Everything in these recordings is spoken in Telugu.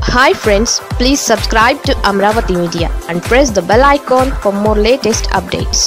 hi friends please subscribe to Amaravati media and press the bell icon for more latest updates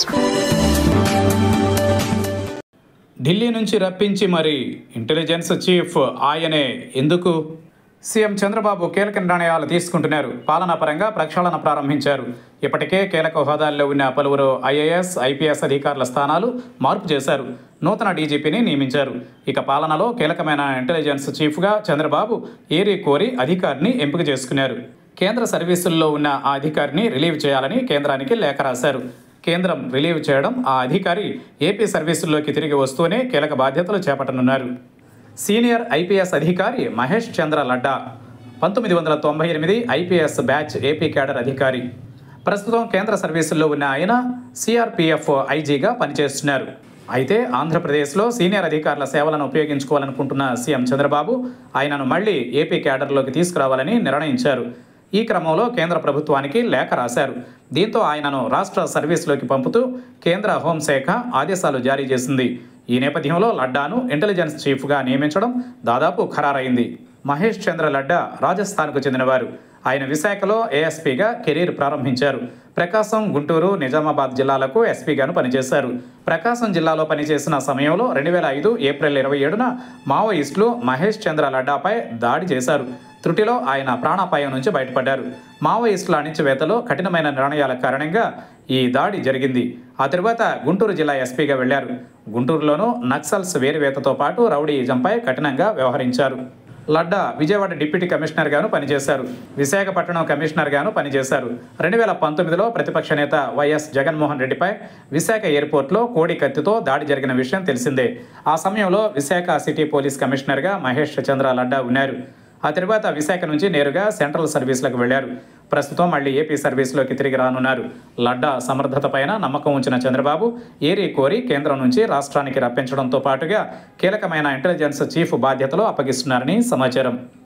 Delhi నుంచి రప్పించి మరి ఇంటెలిజెన్స్ చీఫ్ ఆయనే ఎందుకు సీఎం చంద్రబాబు కీలక నిర్ణయాలు తీసుకుంటున్నారు పాలనా పరంగా ప్రక్షాళన ప్రారంభించారు ఇప్పటికే కీలక హోదాల్లో ఉన్న పలువురు ఐఏఎస్ ఐపీఎస్ అధికారుల స్థానాలు మార్పు చేశారు నూతన డీజీపీని నియమించారు ఇక పాలనలో కీలకమైన ఇంటెలిజెన్స్ చీఫ్గా చంద్రబాబు ఏరి కోరి అధికారిని ఎంపిక చేసుకున్నారు కేంద్ర సర్వీసుల్లో ఉన్న ఆ అధికారిని రిలీవ్ చేయాలని కేంద్రానికి లేఖ రాశారు కేంద్రం రిలీవ్ చేయడం ఆ అధికారి ఏపీ సర్వీసుల్లోకి తిరిగి వస్తూనే కీలక బాధ్యతలు చేపట్టనున్నారు సీనియర్ ఐపీఎస్ అధికారి మహేష్ చంద్ర లడ్డా పంతొమ్మిది వందల తొంభై ఎనిమిది ఐపీఎస్ బ్యాచ్ ఏపీ క్యాడర్ అధికారి ప్రస్తుతం కేంద్ర సర్వీసుల్లో ఉన్న ఆయన సిఆర్పిఎఫ్ ఐజీగా పనిచేస్తున్నారు అయితే ఆంధ్రప్రదేశ్లో సీనియర్ అధికారుల సేవలను ఉపయోగించుకోవాలనుకుంటున్న సీఎం చంద్రబాబు ఆయనను మళ్లీ ఏపీ క్యాడర్లోకి తీసుకురావాలని నిర్ణయించారు ఈ క్రమంలో కేంద్ర ప్రభుత్వానికి లేఖ రాశారు దీంతో ఆయనను రాష్ట్ర సర్వీసులోకి పంపుతూ కేంద్ర హోంశాఖ ఆదేశాలు జారీ చేసింది ఈ నేపథ్యంలో లడ్డాను ఇంటెలిజెన్స్ చీఫ్గా నియమించడం దాదాపు ఖరారైంది మహేష్ చంద్ర లడ్డా రాజస్థాన్కు చెందినవారు ఆయన విశాఖలో ఏఎస్పీగా కెరీర్ ప్రారంభించారు ప్రకాశం గుంటూరు నిజామాబాద్ జిల్లాలకు ఎస్పీగాను పనిచేశారు ప్రకాశం జిల్లాలో పనిచేసిన సమయంలో రెండు వేల ఐదు ఏప్రిల్ ఇరవై ఏడున మావోయిస్టులు మహేష్ చంద్ర లడ్డాపై దాడి చేశారు త్రుటిలో ఆయన ప్రాణాపాయం నుంచి బయటపడ్డారు మావోయిస్టుల అణిచివేతలో కఠినమైన నిర్ణయాల కారణంగా ఈ దాడి జరిగింది ఆ తరువాత గుంటూరు జిల్లా ఎస్పీగా వెళ్లారు గుంటూరులోనూ నక్సల్స్ వేరువేతతో పాటు రౌడీయిజంపై కఠినంగా వ్యవహరించారు లడ్డా విజయవాడ డిప్యూటీ కమిషనర్గాను పనిచేశారు విశాఖపట్నం కమిషనర్గాను పనిచేశారు రెండు వేల పంతొమ్మిదిలో ప్రతిపక్ష నేత వైఎస్ జగన్మోహన్ రెడ్డిపై విశాఖ ఎయిర్పోర్ట్లో కోడి కత్తితో దాడి జరిగిన విషయం తెలిసిందే ఆ సమయంలో విశాఖ సిటీ పోలీస్ కమిషనర్గా మహేష్ చంద్ర లడ్డా ఉన్నారు ఆ తర్వాత విశాఖ నుంచి నేరుగా సెంట్రల్ సర్వీసులకు వెళ్లారు ప్రస్తుతం మళ్ళీ ఏపీ సర్వీసులోకి తిరిగి రానున్నారు లడ్డా సమర్థత పైన నమ్మకం ఉంచిన చంద్రబాబు ఏరి కోరి కేంద్రం నుంచి రాష్ట్రానికి రప్పించడంతో పాటుగా కీలకమైన ఇంటెలిజెన్స్ చీఫ్ బాధ్యతలు అప్పగిస్తున్నారని సమాచారం